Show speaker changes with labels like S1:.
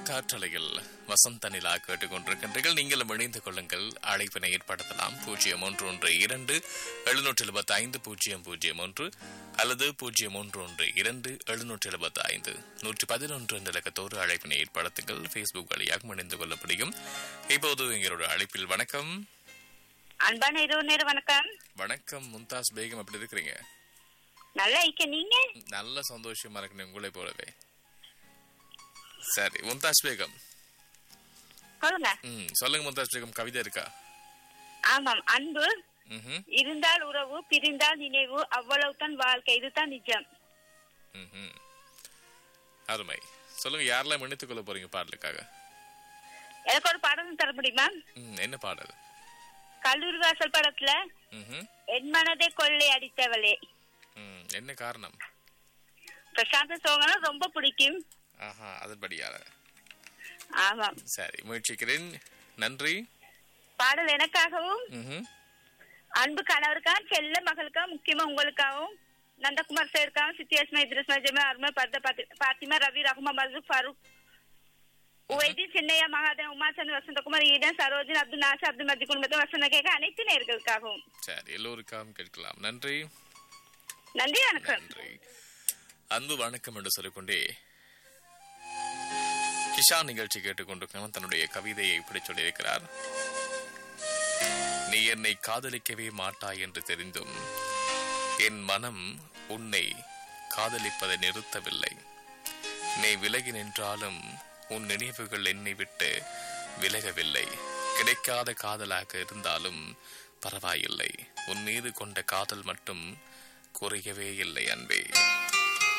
S1: காற்றலையில் வசந்த நிலா கேட்டுக்கொண்டிருக்கின்றீர்கள் நீங்களும் இணைந்து கொள்ளுங்கள் அழைப்பினை ஏற்படுத்தலாம் பூஜ்ஜியம் ஒன்று ஒன்று இரண்டு எழுநூற்றி எழுபத்தி ஐந்து பூஜ்ஜியம் பூஜ்ஜியம் ஒன்று அல்லது பூஜ்ஜியம் ஒன்று ஒன்று இரண்டு எழுநூற்றி எழுபத்தி ஐந்து நூற்றி பதினொன்று என்ற இலக்கத்தோடு அழைப்பினை ஏற்படுத்துங்கள் ஃபேஸ்புக் வழியாக இணைந்து கொள்ள முடியும் இப்போது எங்களோட அழைப்பில் வணக்கம்
S2: அன்பான இரவு நேரம் வணக்கம்
S1: வணக்கம் மும்தாஸ் பேகம் எப்படி இருக்கிறீங்க
S2: நல்லா இருக்க நீங்க
S1: நல்ல சந்தோஷமா இருக்கணும் உங்களை போலவே சரி மும்தாஸ் பேகம்
S2: சொல்லுங்க
S1: ம் சொல்லுங்க மும்தாஸ் பேகம் கவிதை இருக்கா
S2: ஆமாம் அன்பு
S1: ம்ஹும்
S2: இருந்தால் உறவு பிரிந்தால் நினைவு அவ்வளவுதான் வாழ்க்கை இதுதான் நிஜம்
S1: ம்ஹும். அருமை சொல்லுங்க யாரெல்லாம் இணைத்துக் கொள்ள போறீங்க பாடலுக்காக
S2: எனக்கு ஒரு பாடம் தர முடியுமா
S1: ம், என்ன பாடல்
S2: கல்லூரி வாசல் படத்துல
S1: ம்ஹும்.
S2: என் மனதை கொள்ளை அடித்தவளே
S1: ம், என்ன காரணம்
S2: பிரசாந்த சோகனா ரொம்ப பிடிக்கும்
S1: ஆஹா அதன்படியால
S2: ஆமாம்
S1: சரி முயற்சிக்கிறேன் நன்றி
S2: பாடல் எனக்காகவும்
S1: ம்ஹும்.
S2: அன்பு கணவருக்காக செல்ல மகளுக்காக முக்கியமா உங்களுக்காகவும் நந்தகுமார் சாருக்காகவும் சித்தியாஸ்மா இத்ரஸ்மா ஜெமா அருமை பர்த பாத்திமா ரவி ரகுமா மது ஃபருக் உவைதி சின்னையா மகாதேவ் உமாச்சந்த் வசந்தகுமார் ஈடன் சரோஜன் அப்துல் நாசர் அப்துல் மதி குடும்பத்தை வசந்த கேட்க அனைத்து நேர்களுக்காகவும்
S1: சரி எல்லோருக்காகவும் கேட்கலாம் நன்றி
S2: நன்றி வணக்கம்
S1: நன்றி அன்பு வணக்கம் என்று சொல்லிக்கொண்டே கிஷான் நிகழ்ச்சி கேட்டுக்கொண்டிருக்கிறவன் தன்னுடைய கவிதையை இப்படி சொல்லியிருக்கிறார் நீ என்னை காதலிக்கவே மாட்டாய் என்று தெரிந்தும் என் மனம் உன்னை காதலிப்பதை நிறுத்தவில்லை நீ விலகி நின்றாலும் உன் நினைவுகள் என்னை விட்டு விலகவில்லை கிடைக்காத காதலாக இருந்தாலும் பரவாயில்லை உன் மீது கொண்ட காதல் மட்டும் குறையவே இல்லை அன்பே